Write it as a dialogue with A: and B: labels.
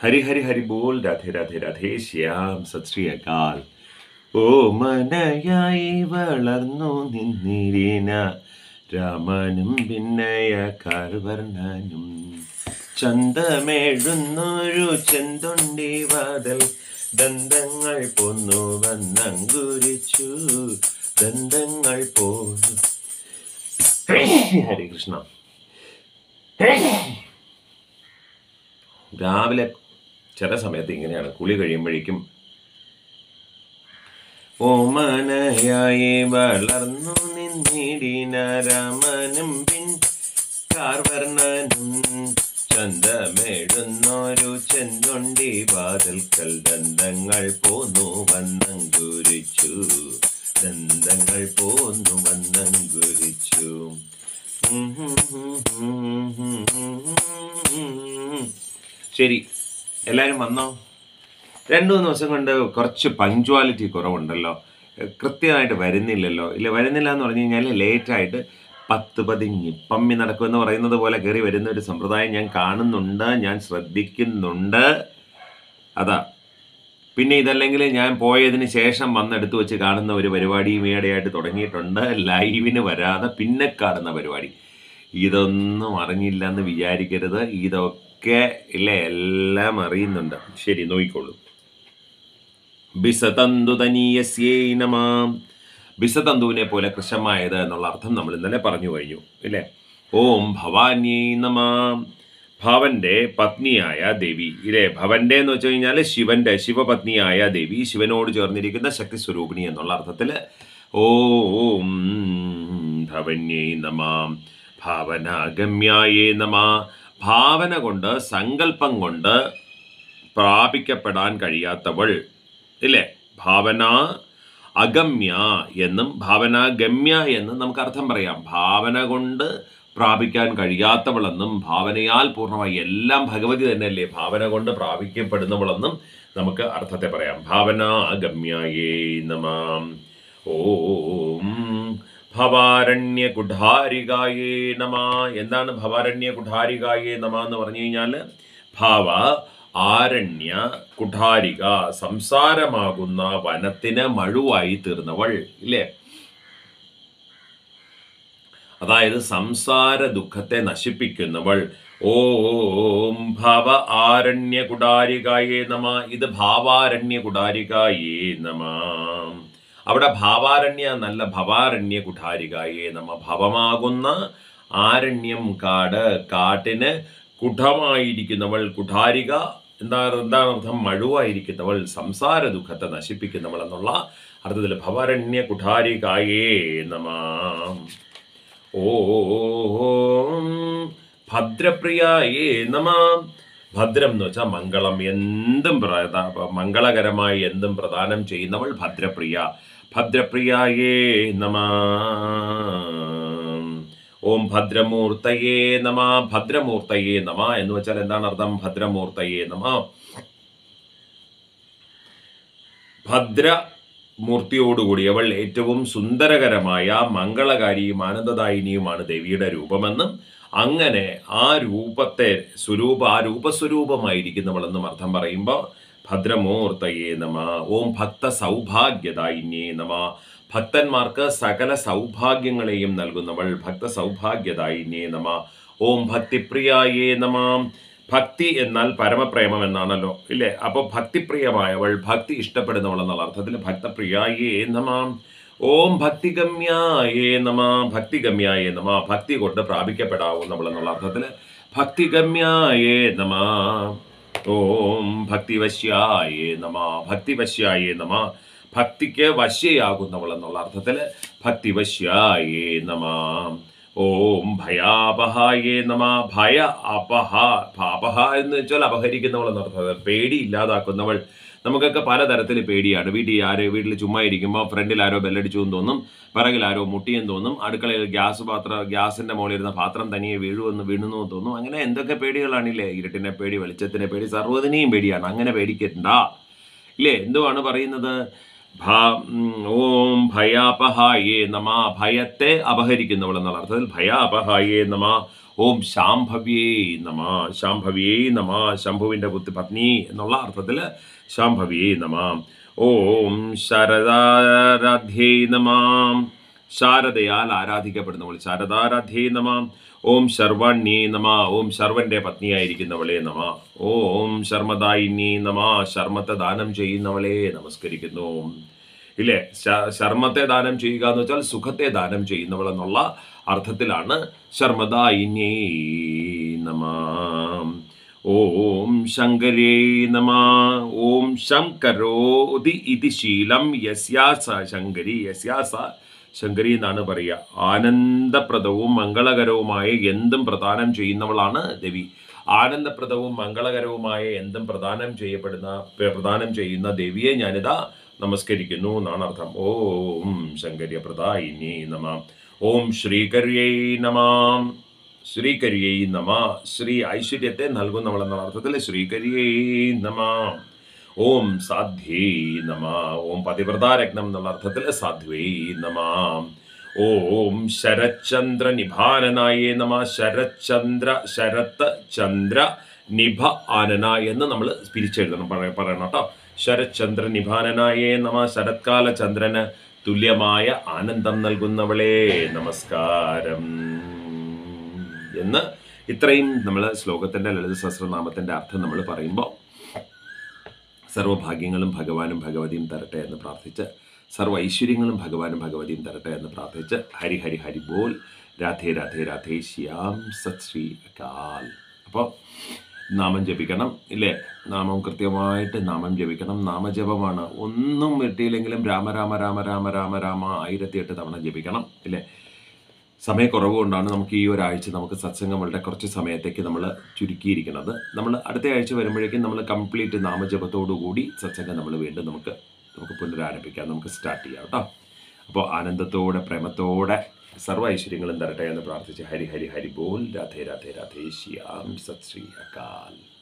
A: ഹരി ഹരി ഹരി ബോൾ രാധേ രാധേ രാധേ ശ്യാം സത് ശ്രീ അകാൽ ഓ മനയായി വളർന്നു നിന്നിരീന രാമനും പിന്നയ കാർവർണനും ചന്തമേഴുന്നൊരു ചെന്തൊണ്ടി വാതൽ ദന്തങ്ങൾ പോന്നു വന്നങ്കുരിച്ചു ദന്തങ്ങൾ പോന്നു ഹരേ കൃഷ്ണ രാവിലെ ചില സമയത്ത് ഇങ്ങനെയാണ് കുളി കഴിയുമ്പോഴേക്കും ഓമനയായി വളർന്നു നിന്നിടിന രാമനും പിൻ കാർവർണനും ചന്തമേടുന്നൊരു ചെന്തൊണ്ടി വാതിൽക്കൽ ദന്തങ്ങൾ പോന്നു വന്നങ്കുരിച്ചു ദന്തങ്ങൾ പോന്നു വന്നങ്കുരിച്ചു ശരി എല്ലാവരും വന്നോ രണ്ടു മൂന്ന് ദിവസം കൊണ്ട് കുറച്ച് പങ്ക്ച്വാലിറ്റി കുറവുണ്ടല്ലോ കൃത്യമായിട്ട് വരുന്നില്ലല്ലോ ഇല്ല വരുന്നില്ല എന്ന് പറഞ്ഞു കഴിഞ്ഞാൽ ലേറ്റായിട്ട് പത്ത് പതിഞ്ഞ് പമ്മി നടക്കുമെന്ന് പറയുന്നത് പോലെ കയറി വരുന്ന ഒരു സമ്പ്രദായം ഞാൻ കാണുന്നുണ്ട് ഞാൻ ശ്രദ്ധിക്കുന്നുണ്ട് അതാ പിന്നെ ഇതല്ലെങ്കിൽ ഞാൻ പോയതിന് ശേഷം വന്നെടുത്ത് വെച്ച് കാണുന്ന ഒരു പരിപാടിയും ഈയിടെയായിട്ട് തുടങ്ങിയിട്ടുണ്ട് ലൈവിന് വരാതെ പിന്നെ കാണുന്ന പരിപാടി ഇതൊന്നും അറിഞ്ഞില്ല എന്ന് വിചാരിക്കരുത് ഇതൊക്കെ ഇല്ലേ എല്ലാം അറിയുന്നുണ്ട് ശരി നോക്കിക്കോളൂ ബിസതന്തു തനീയസ്യേ നമാം ബിസതന്തുവിനെ പോലെ കൃശമായത് എന്നുള്ള അർത്ഥം നമ്മൾ ഇന്നലെ പറഞ്ഞു കഴിഞ്ഞു ഇല്ലേ ഓം ഭവാന്യേ നമാം ഭവന്റെ പത്നിയായ ദേവി ഇല്ലേ ഭവന്റെ എന്ന് വെച്ച് കഴിഞ്ഞാൽ ശിവന്റെ ശിവപത്നിയായ ദേവി ശിവനോട് ചേർന്നിരിക്കുന്ന ശക്തി സ്വരൂപിണി എന്നുള്ള അർത്ഥത്തിൽ ഓം ഭവന്യേ നമാം ഭാവനാഗമ്യായേ നമ ഭാവന കൊണ്ട് സങ്കല്പം കൊണ്ട് പ്രാപിക്കപ്പെടാൻ കഴിയാത്തവൾ ഇല്ലേ ഭാവന അഗമ്യ എന്നും ഭാവന ഗമ്യ എന്നും നമുക്ക് അർത്ഥം പറയാം ഭാവന കൊണ്ട് പ്രാപിക്കാൻ കഴിയാത്തവളെന്നും ഭാവനയാൽ പൂർണ്ണമായി എല്ലാം ഭഗവതി തന്നെയല്ലേ ഭാവന കൊണ്ട് പ്രാപിക്കപ്പെടുന്നവളെന്നും നമുക്ക് അർത്ഥത്തെ പറയാം ഭാവന അഗമ്യയേ നമാം ഓം ഭവാരണ്യ കുഠാരികായേ നമ എന്താണ് ഭവാരണ്യ കുഠാരികായേ നമ എന്ന് പറഞ്ഞു കഴിഞ്ഞാൽ ഭാവ ആരണ്യ കുഠാരിക സംസാരമാകുന്ന വനത്തിന് മഴുവായി തീർന്നവൾ ഇല്ലേ അതായത് സംസാര ദുഃഖത്തെ നശിപ്പിക്കുന്നവൾ ഓം ഭവ ആരണ്യ കുടാരികായേ നമ ഇത് ഭാവാരണ്യ കുടാരികായേ നമ അവിടെ ഭാവാരണ്യ എന്നല്ല ഭവാരണ്യ കുഠാരികായേ നമ ഭവമാകുന്ന ആരണ്യം കാട് കാട്ടിന് കുഠമായിരിക്കുന്നവൾ കുഠാരിക എന്താ എന്താണ് അർത്ഥം മഴുവായിരിക്കുന്നവൾ സംസാര ദുഃഖത്തെ നശിപ്പിക്കുന്നവൾ എന്നുള്ള അർത്ഥത്തിൽ ഭവാരണ്യ കുഠാരികായേ നമ ഓം ഭദ്രപ്രിയായേ നമ ഭദ്രം എന്ന് വെച്ചാൽ മംഗളം എന്തും പ്രദാ മംഗളകരമായി എന്തും പ്രദാനം ചെയ്യുന്നവൾ ഭദ്രപ്രിയ ഭദ്രപ്രിയായേ നമ ഓം ഭദ്രമൂർത്തയേ നമ ഭദ്രമൂർത്തയേ നമ എന്ന് വെച്ചാൽ എന്താണ് അർത്ഥം ഭദ്രമൂർത്തയേ നമ ഭദ്ര മൂർത്തിയോടുകൂടി അവൾ ഏറ്റവും സുന്ദരകരമായ മംഗളകാരിയും ആനന്ദദായിനിയുമാണ് ദേവിയുടെ രൂപമെന്നും അങ്ങനെ ആ രൂപത്തെ സ്വരൂപ ആ രൂപസ്വരൂപമായിരിക്കുന്നവളെന്നും അർത്ഥം പറയുമ്പോൾ ഭദ്രമൂർത്തയേ നമ ഓം ഭക്ത സൗഭാഗ്യദായിന്യേ നമ ഭക്തന്മാർക്ക് സകല സൗഭാഗ്യങ്ങളെയും നൽകുന്നവൾ ഭക്ത സൗഭാഗ്യദായിന്യേ നമ ഓം ഭക്തിപ്രിയായേ നമ ഭക്തി എന്നാൽ പരമപ്രേമം എന്നാണല്ലോ ഇല്ലേ അപ്പോൾ ഭക്തിപ്രിയമായവൾ ഭക്തി ഇഷ്ടപ്പെടുന്നവൾ എന്നുള്ള അർത്ഥത്തിൽ ഭക്തപ്രിയായേ നമ ഓം ഭക്തിഗമ്യായേ നമ ഭക്തിഗമ്യായേ നമ ഭക്തി കൊണ്ട് പ്രാപിക്കപ്പെടാവുന്നവൾ എന്നുള്ള അർത്ഥത്തിൽ ഭക്തിഗമ്യായേ നമ ഓം ഭക്തിവശ്യായേ നമ ഭക്തിവശ്യായേ നമ ഭക്തിക്ക് വശ്യയാകുന്നവൾ എന്നുള്ള അർത്ഥത്തിൽ ഭക്തിവശ്യായേ നമ ഓം ഭയാപഹായേ നമ ഭയ അപഹ അപഹ എന്ന് വെച്ചാൽ അപഹരിക്കുന്നവൾ എന്നർത്ഥം പേടി ഇല്ലാതാക്കുന്നവൾ നമുക്കൊക്കെ പലതരത്തിൽ പേടിയാണ് വീട്ടിൽ ആരോ വീട്ടിൽ ചുമ്മാ ഇരിക്കുമ്പോൾ ഫ്രണ്ടിൽ ആരോ ബെല്ലടിച്ചു എന്ന് തോന്നും പിറകിൽ ആരോ മുട്ടിയെന്ന് തോന്നും അടുക്കളയിൽ ഗ്യാസ് പാത്രം ഗ്യാസിന്റെ മുകളിൽ ഇരുന്ന പാത്രം തനിയെ വീഴുമെന്ന് വീണുന്നു എന്ന് തോന്നും അങ്ങനെ എന്തൊക്കെ പേടികളാണില്ലേ ഇരുട്ടിനെ പേടി വെളിച്ചത്തിനെ പേടി സർവ്വതിനെയും പേടിയാണ് അങ്ങനെ പേടിക്കണ്ട ഇല്ലേ എന്തുവാണ് പറയുന്നത് ഭ- ഉം, ഓം ഭയാപഹായേ നമ ഭയത്തെ അപഹരിക്കുന്നവൾ എന്നുള്ള അർത്ഥത്തിൽ ഭയാപഹായേ നമ ഓം ശാംഭവ്യേ നമ ശാംഭവ്യേ നമ ശംഭുവിൻ്റെ പുത്രി പത്നി എന്നുള്ള അർത്ഥത്തിൽ ശാംഭവ്യേ നമ ഓം ശരദാരാധ്യേ നമ ശാരദയാൽ ആരാധിക്കപ്പെടുന്നവൾ ശാരദാരാധ്യേ നമ ഓം ശർവണ്യേ നമ ഓം ശർവന്റെ പത്നിയായിരിക്കുന്നവളെ നമ ഓം ശർമ്മദായിനി നമ ശർമ്മത്തെ ദാനം ചെയ്യുന്നവളെ നമസ്കരിക്കുന്നു ഇല്ലേ ശ- ശർമ്മത്തെ ദാനം ചെയ്യുക എന്ന് വെച്ചാൽ സുഖത്തെ ദാനം ചെയ്യുന്നവൾ എന്നുള്ള അർത്ഥത്തിലാണ് ശർമ്മദായിന്യേ നമ ഓം ശങ്കരേ നമ ഓം ശങ്കരോതി ഇതി ശീലം യസ്യാസ ശങ്കരി യസ്യാസ ശങ്കരി എന്നാണ് പറയുക ആനന്ദപ്രദവും മംഗളകരവുമായ എന്തും പ്രദാനം ചെയ്യുന്നവളാണ് ദേവി ആനന്ദപ്രദവും മംഗളകരവുമായ എന്തും പ്രദാനം ചെയ്യപ്പെടുന്ന പ്രദാനം ചെയ്യുന്ന ദേവിയെ ഞാനിതാ നമസ്കരിക്കുന്നു എന്നാണ് അർത്ഥം ഓം ശങ്കര്യ പ്രദായിനി നമ ഓം ശ്രീകര്യൈ നമ ശ്രീകരിയൈ നമ ശ്രീ ഐശ്വര്യത്തെ നൽകുന്നവളെന്ന അർത്ഥത്തിൽ ശ്രീകരിയൈ നമ ഓം സാധ്യേ നമ ഓം പതിവ്രതാരത്നം എന്നുള്ള അർത്ഥത്തിൽ സാധ്വേ നമ ഓം ശരചന്ദ്ര നിഭാനനായേ നമ ശരചന്ദ്ര ശരത്ത് ചന്ദ്ര നിഭ ആനന എന്ന് നമ്മൾ പിരിച്ചെഴുതണം പറയ പറയണം കേട്ടോ ശരചന്ദ്ര നിഭാനനായേ നമ ശരത്കാല ചന്ദ്രന് തുല്യമായ ആനന്ദം നൽകുന്നവളെ നമസ്കാരം എന്ന് ഇത്രയും നമ്മൾ ശ്ലോകത്തിൻ്റെ ലളിത സഹസ്രനാമത്തിൻ്റെ അർത്ഥം നമ്മൾ പറയുമ്പോൾ സർവ്വഭാഗ്യങ്ങളും ഭഗവാനും ഭഗവതിയും തരട്ടെ എന്ന് പ്രാർത്ഥിച്ച് സർവ്വ ഐശ്വര്യങ്ങളും ഭഗവാനും ഭഗവതിയും തരട്ടെ എന്ന് പ്രാർത്ഥിച്ച് ഹരി ഹരി ഹരി ബോൽ രാധേ രാധേ രാധേ ശ്യാം സത് ശ്രീ അകാൽ അപ്പോൾ നാമം ജപിക്കണം ഇല്ലേ നാമം കൃത്യമായിട്ട് നാമം ജപിക്കണം നാമജപമാണ് ഒന്നും കിട്ടിയില്ലെങ്കിലും രാമ രാമ രാമ രാമ രാമ രാമ ആയിരത്തി എട്ട് തവണ ജപിക്കണം ഇല്ലേ സമയക്കുറവ് കൊണ്ടാണ് നമുക്ക് ഈ ഒരാഴ്ച നമുക്ക് സത്സംഗങ്ങളുടെ കുറച്ച് സമയത്തേക്ക് നമ്മൾ ചുരുക്കിയിരിക്കുന്നത് നമ്മൾ അടുത്ത ആഴ്ച വരുമ്പോഴേക്കും നമ്മൾ കംപ്ലീറ്റ് നാമജപത്തോടു കൂടി സത്സംഗം നമ്മൾ വീണ്ടും നമുക്ക് നമുക്ക് പുനരാരംഭിക്കാം നമുക്ക് സ്റ്റാർട്ട് ചെയ്യാം കേട്ടോ അപ്പോൾ ആനന്ദത്തോടെ പ്രേമത്തോടെ സർവ്വ ഐശ്വര്യങ്ങളും തരട്ടെ എന്ന് പ്രാർത്ഥിച്ച് ഹരി ഹരി ഹരി ബോൽ രാധേ രാധേ രാധേ ശ്യാം സത് ശ്രീ അകാൽ